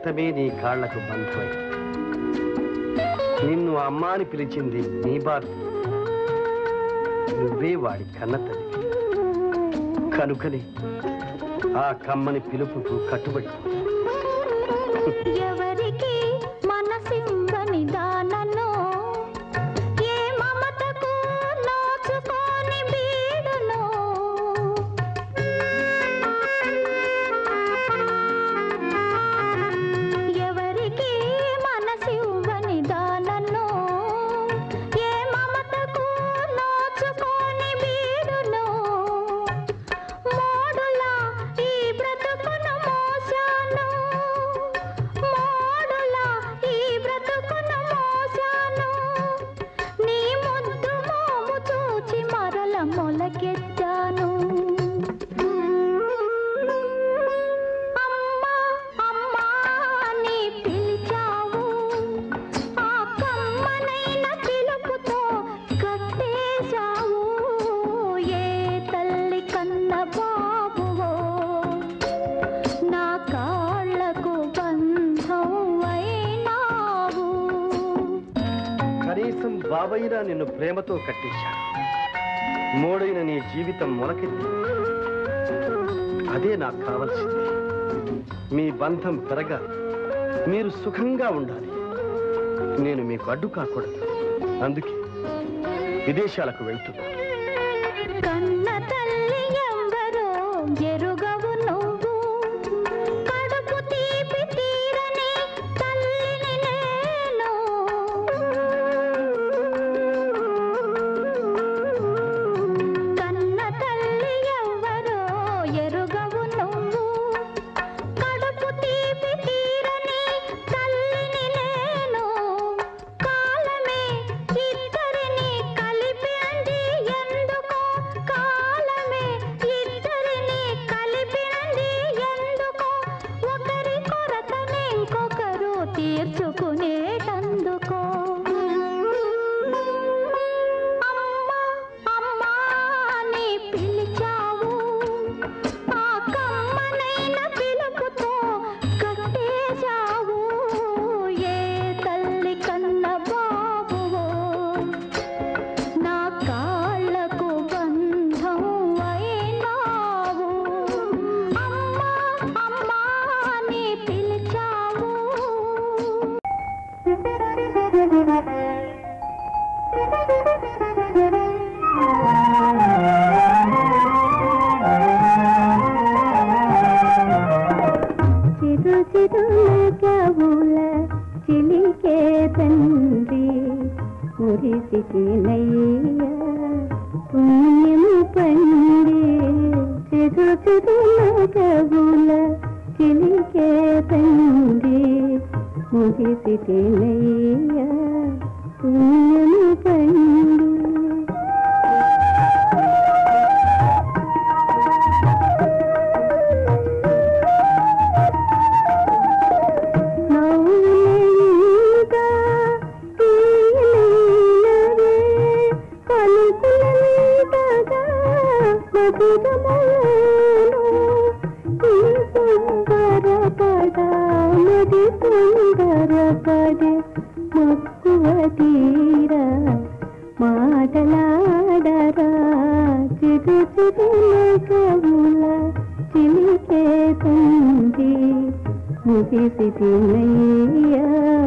రక్తమే నీ కాళ్లకు బంధమై నిన్ను అమ్మ అని పిలిచింది నీ బాధ నువ్వే వాడి కన్న తల్లి కనుకనే ఆ కమ్మని పిలుపుకు కట్టుబడి ఎవరికి మనసిందని దానను ఏ మమతకు నోచుకోని బీడును ఎవరికి మనసివ్వని దానను ఏ మమతకు నోచుకోని బీడును మోడులా ఈ బ్రతుకును మోసాను మోడులా ఈ బ్రతుకును మోసాను నీ ముద్దు మోము చూచి మరల మొలకెత్తాను అమ్మా అమ్మా అని పిలిచావు ఆ కమ్మనైన పిలుపుతో కట్టేశావు ఏ తల్లి కన్న బాబువో నా కాళ్ళకు బంధం అయినావు కనీసం బాబైనా నిన్ను ప్రేమతో కట్టించాడు మోడైన నీ జీవితం మొలకెత్తి అదే నాకు కావలసింది మీ బంధం పెరగాలి మీరు సుఖంగా ఉండాలి నేను మీకు అడ్డు కాకూడదు అందుకే విదేశాలకు వెళ్తున్నా కన్న తల్లి ఎవరో ఎరుగవు నువ్వు కడుపు తీపి తీరని తల్లిని నేను కన్న తల్లి ఎవరో ఎరుగవు నువ్వు కడుపు తీపి తీరని తల్లిని నేను కాలమే ఇద్దరిని కలిపింది ఎందుకో కాలమే ఇద్దరిని కలిపింది ఎందుకో ఒకరి కొరతని ఇంకొకరు తీర్చుకునేటందుకో అమ్మా అమ్మా అని పిలిచావు ఆ కమ్మనైన పిలుపుతో కట్టేశావు ఏ తల్లి కన్న బాబువో నా కాళ్ళకు బంధం అయినావు అమ్మా అమ్మా అని పిలిచావు చిరు చిరు కవుల చిలికే తండ్రి మురిసికినయ్య పుణ్యము పండి చిరు చిరు కవుల చిలికే తండ్రి మురిసికినయ్య పుణ్యము పండి నవ్వులేగా తీయలేనవే పలుకులంతగా మధురమును ఈ సుందరపడ మది సుందరపడే మక్కువ తీరా మాటలాడరా చిరు చిరు కవుల చిలికే తండ్రి ముగిసి తినయ్య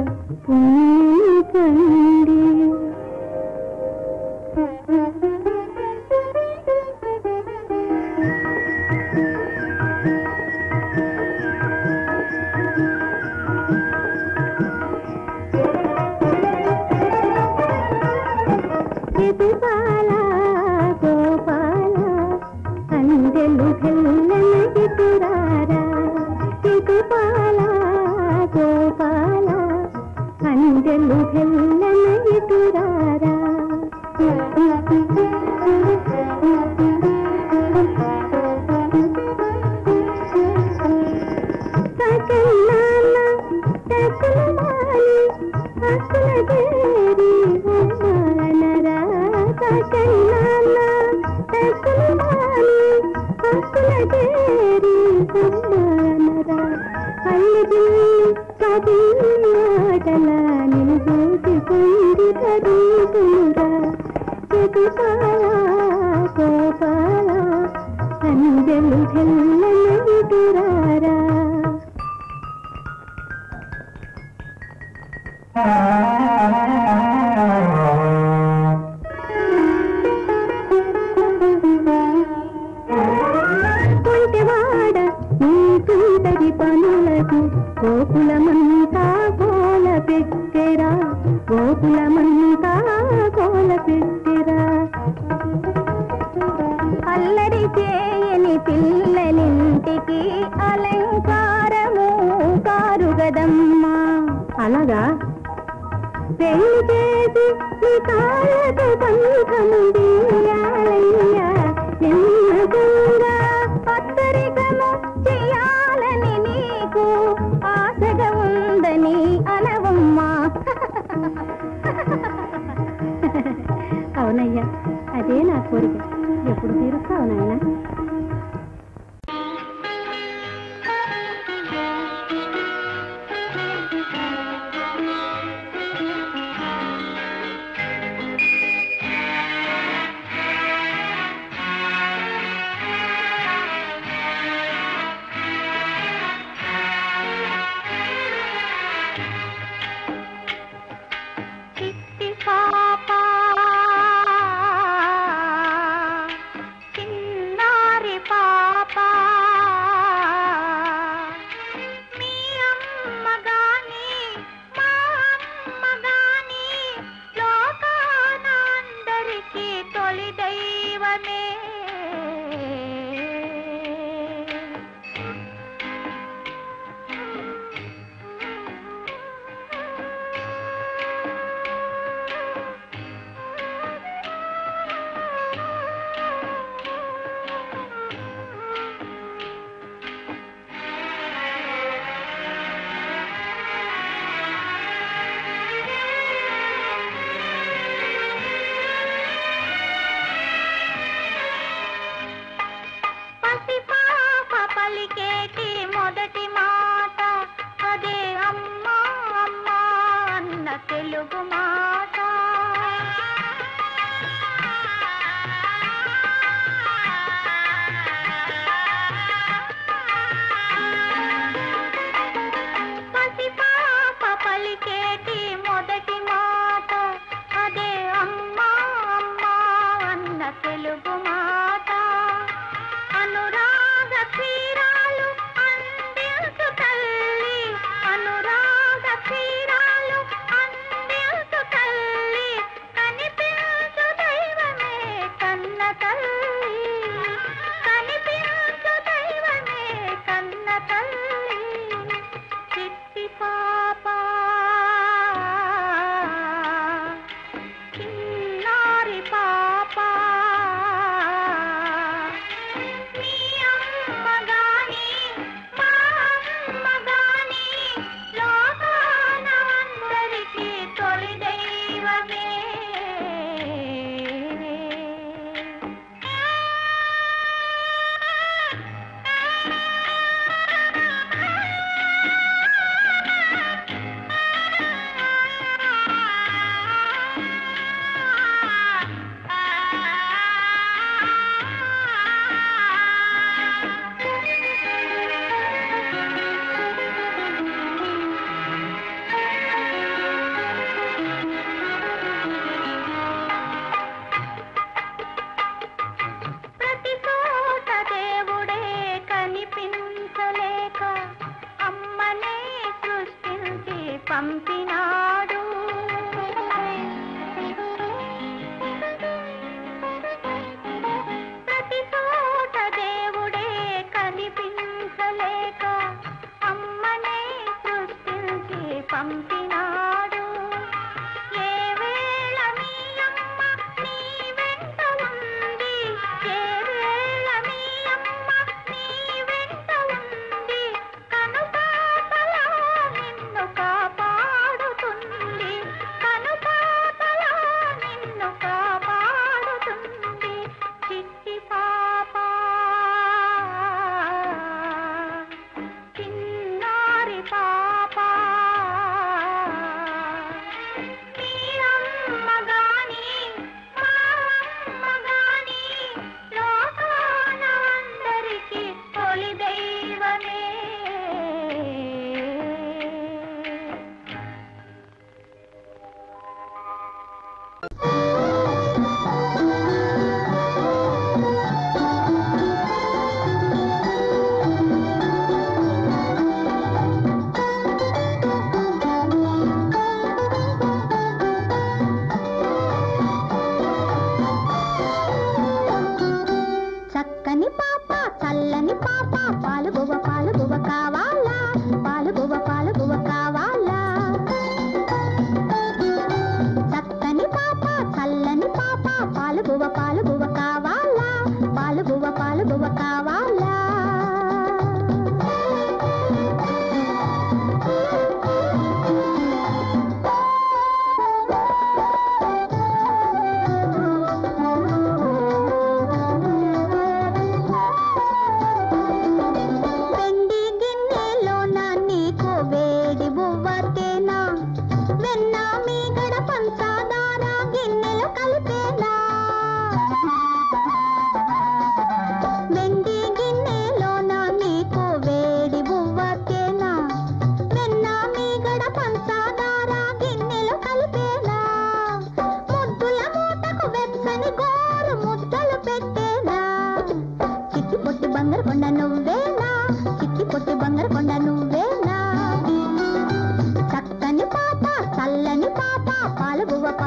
పుణ్యండి ఎదుపాల గోపాల అందెలు తెల్లనగితురారా ఎదుపాల గోపాల అందెలు తెల్లనగితురారా సకలాల సకలమాలి అసల దేరి అమ్మానరా సకలాల సకలమాలి అసల దేరి అమ్మానరా అల్లి గోపాల గోపాల అందెలు తెల్లనైతురారా కొంటెవాడ నీ తుంటరి పనులకు గోకులమంతా కోల పెట్టెరా గోకులమంతా కోల పెట్టెరా అల్లరి చేయని పిల్లలింటికి అలంకారము కారుగదమ్మా అలాగా పెళ్లి చేసి నీ కాళ్ళకు బంధము తీయాలయ్యా ఎన్నగుంగా పత్తరికము చేయాలని నీకు ఆశగా ఉందని అనవమ్మా అవునయ్యా అదే నా కోరిక ఎప్పుడు తీరుస్తావు నాయనా చిట్టి పాప చిన్నారి చక్కని పాప చల్లని పాప పాలు బువ్వ పాలు బువ్వ కావాలా పాలు బువ్వ పాలు బువ్వ కావాలా చక్కని పాప చల్లని పాప పాలు బువ్వ పాలు బువ్వ కావాలా పాలు బువ్వ పాలు బువ్వ కావాలా వెండి గిన్నెలోన నీకు వేడి బువ్వతేనా వెన్న మీగడ పంచదార గిన్నెలో కలిపేనా వెండి గిన్నెలోన నీకు వేడి బువ్వతేనా వెన్న మీగడ పంచదార గిన్నెలో కలిపేనా ముద్దుల మూటకు వెచ్చని గోరు ముద్దలు పెట్టేనా చిట్టి పొట్టి బంగారు కొండ నువ్వేనా చిట్టి పొట్టి బంగారు కొండ నువ్వేనా చక్కని పాప చల్లని పాప పాలు బువ్వ